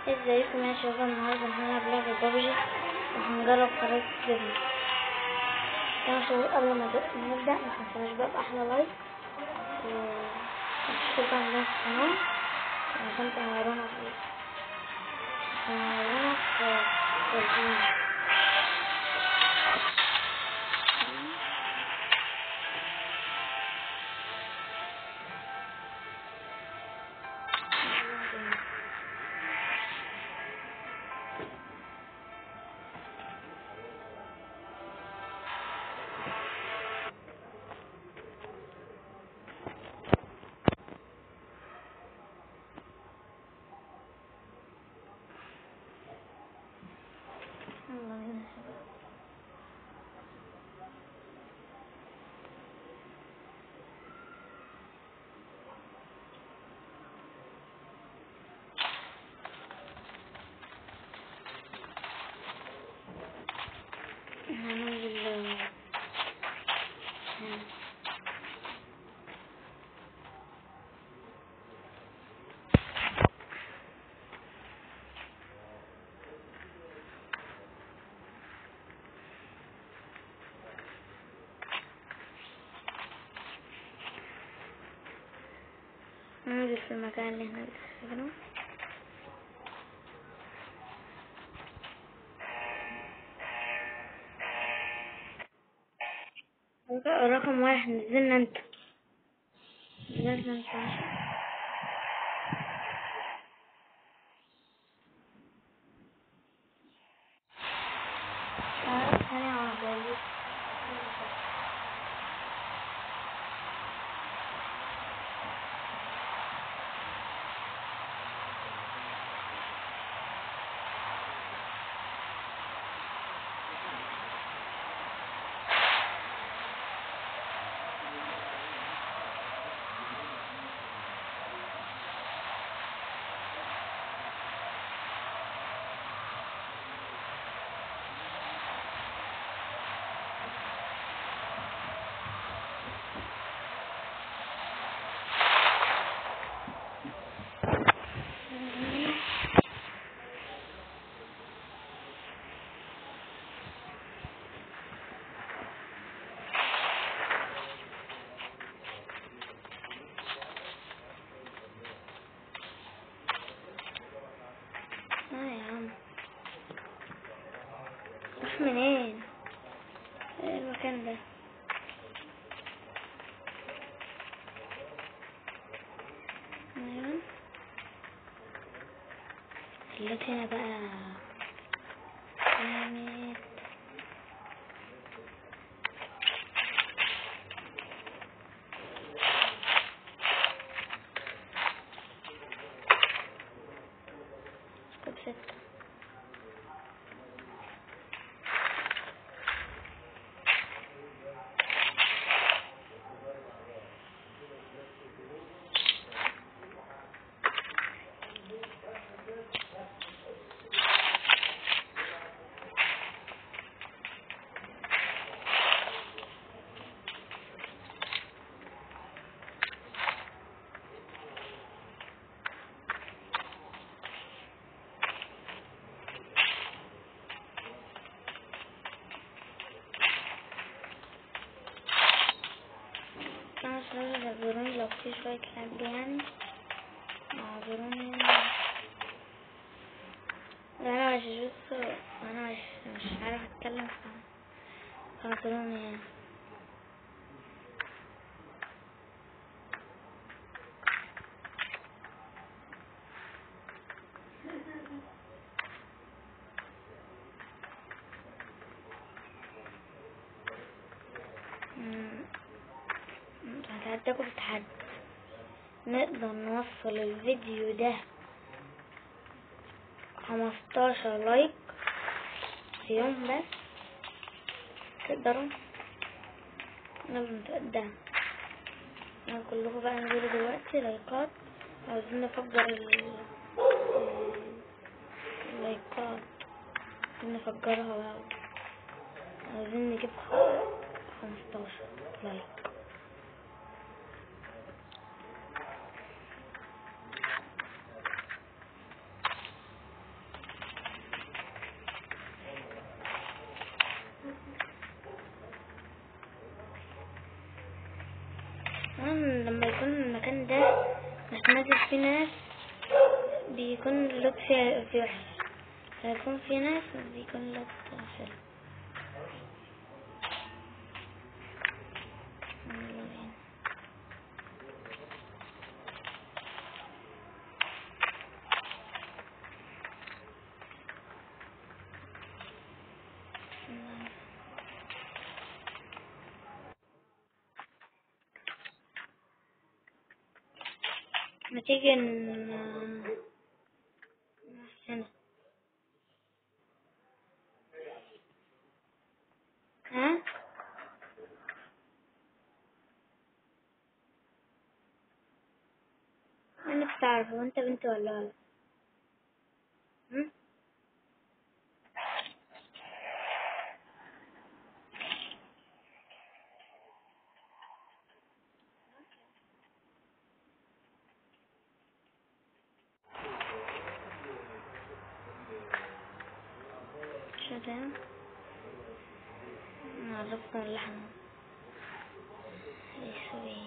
ازيكم يا شباب النهارده هنلعب لعبة بابجي وهنجرب طريقة الجبنة كما شباب قبل ما ت- ما نبدأ متنسوناش بقى بأحلى لايك وتشتركوا عندنا في القناة عشان تنورونا في تنورونا في في الفيديو يلا بينا يا شباب هننزل هنا. ننزل في المكان اللي احنا بنسكنه رقم واحد نزلنا انت نزلنا انت ماشي تعرف ثانية واحدة بس. اه يا عم روح منين ايه المكان ده ايوه خليت هنا بقى جامد طب ستة خمس لازم اعذروني لو في شوية لعب يعني اعذروني انا مش بص انا مش مش عارف اتكلم ف- اعذروني يعني مم. هتعدكوا في تحدي نقدر نوصل الفيديو ده خمستاشر لايك في يوم بس تقدروا نقدر نتقدم يعني كلكم بقى انزلوا دلوقتي لايكات عاوزين نفجر ال ال- اللايكات عاوزين نفجرها بقى عاوزين نجيب خمستاشر لايك حاسس في ناس بيكون اللوت فيها في وحش هيكون في ناس بيكون اللوت حلو يلا بينا. ما تيجي ن- هنا ها انا بتعرف هو انت بنت ولا ولد هم؟ شو ده نعرفكم اللحن يسوي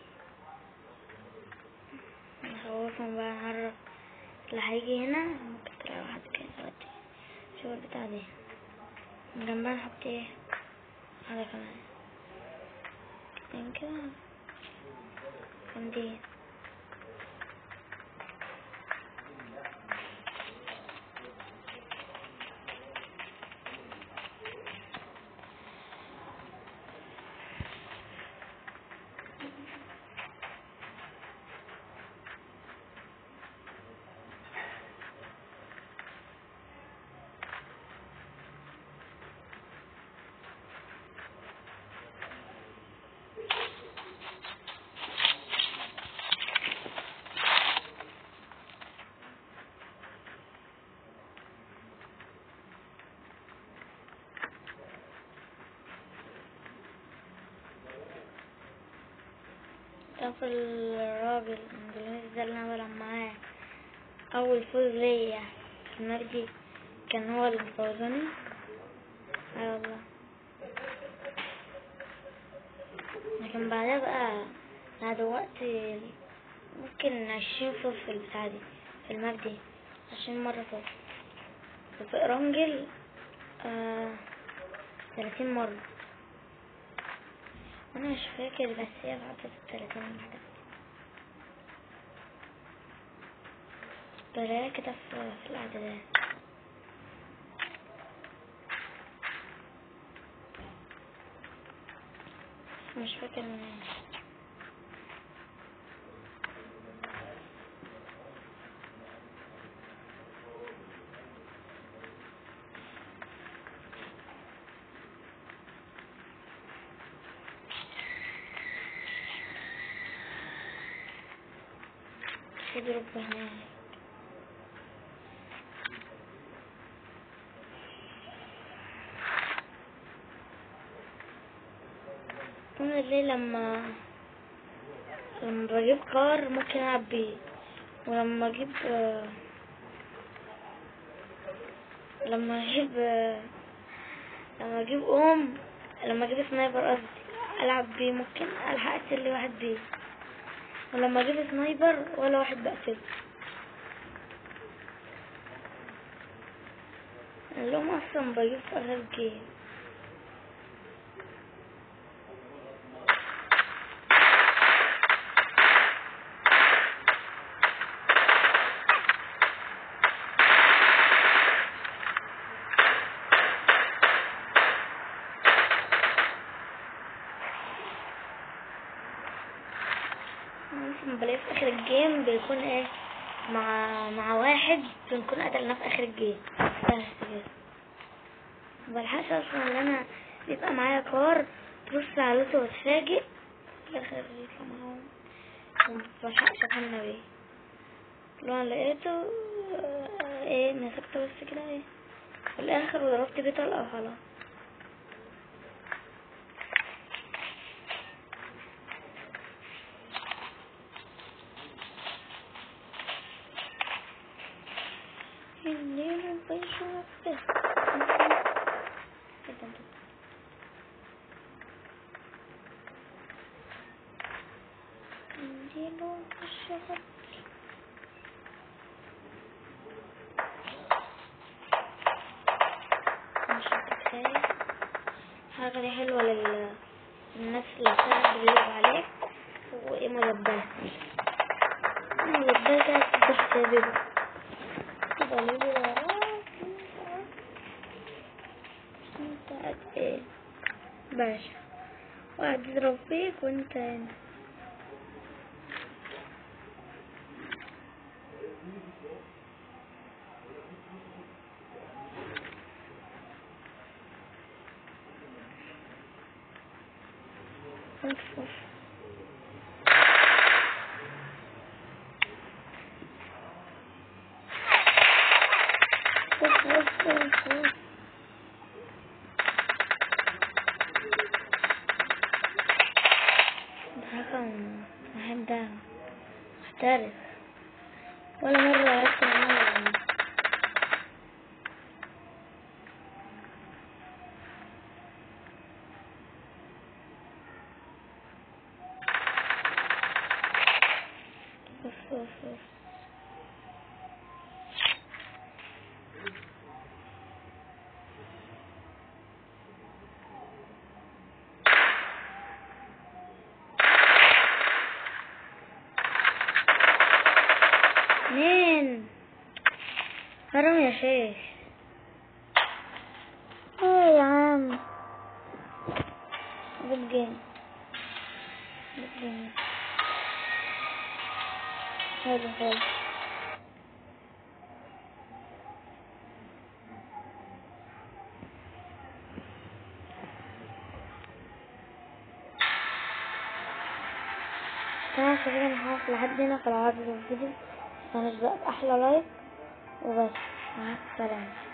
نخوفهم بقى نعرف اللي هيجي هنا ممكن تلاقي واحد كده دلوقتي شو البتاع دي جنبها نحط ايه هذا كمان اتنين كده كام دي شوف الراجل الانجليزي ده اللي انا بلعب معاه اول فوز ليا في المجدي كان هو اللي مفوزني اه والله لكن بعدها بقى بعد وقت ممكن عشرين فوز في البتاع دي في المجدي عشرين مرة فوز وفي إرانجل آه تلاتين مرة انا مش فاكر بس هي بعد التلاتين واحدة بلاقيها كده في في الاعدادات بس مش فاكر منين في دروب هناك انا ليه لما لما بجيب كار ممكن العب بيه ولما اجيب آه، لما اجيب آه، لما اجيب ام لما اجيب سنايبر قصدي العب بيه ممكن الحق اقتل لي واحد بيه ولما اجيب سنايبر ولا واحد بقتله اللوم اصلا بجيب في اخر الجيم مثلا بلاقي في اخر الجيم بيكون ايه مع مع واحد بنكون قتلناه في اخر الجيم بس كده مبلحقش اصلا ان انا بيبقى معايا كار تبص على لوته وتفاجئ في الاخر يطلع معاهم ومبلحقش اتهنى بيه لو انا لقيته آه، ايه مسكته بس كده ايه في الاخر وضربت بيه طلقه وخلاص الليل بيشوف به الليل بيشوف اوكي الحركة دي حلوة لل الناس اللي بتعرف بيقلب عليك وايه مدبلة مدبلة كده تفتح زي بيبو كده بيبو وراك انت قد ايه باشا واحد يضرب فيك وانت هنا اوف اوف اوف اوف اوف اوف ده رقم واحد ده محترف ولا مرة عرفت اعملها اوف اوف اوف مين حرام يا شيخ ايه يا عم جود جيم جود جيم حلو حلو تمام شباب انا هقف لحد هنا في العرض الفيديو متنساش بقى احلى لايك وبس مع السلامة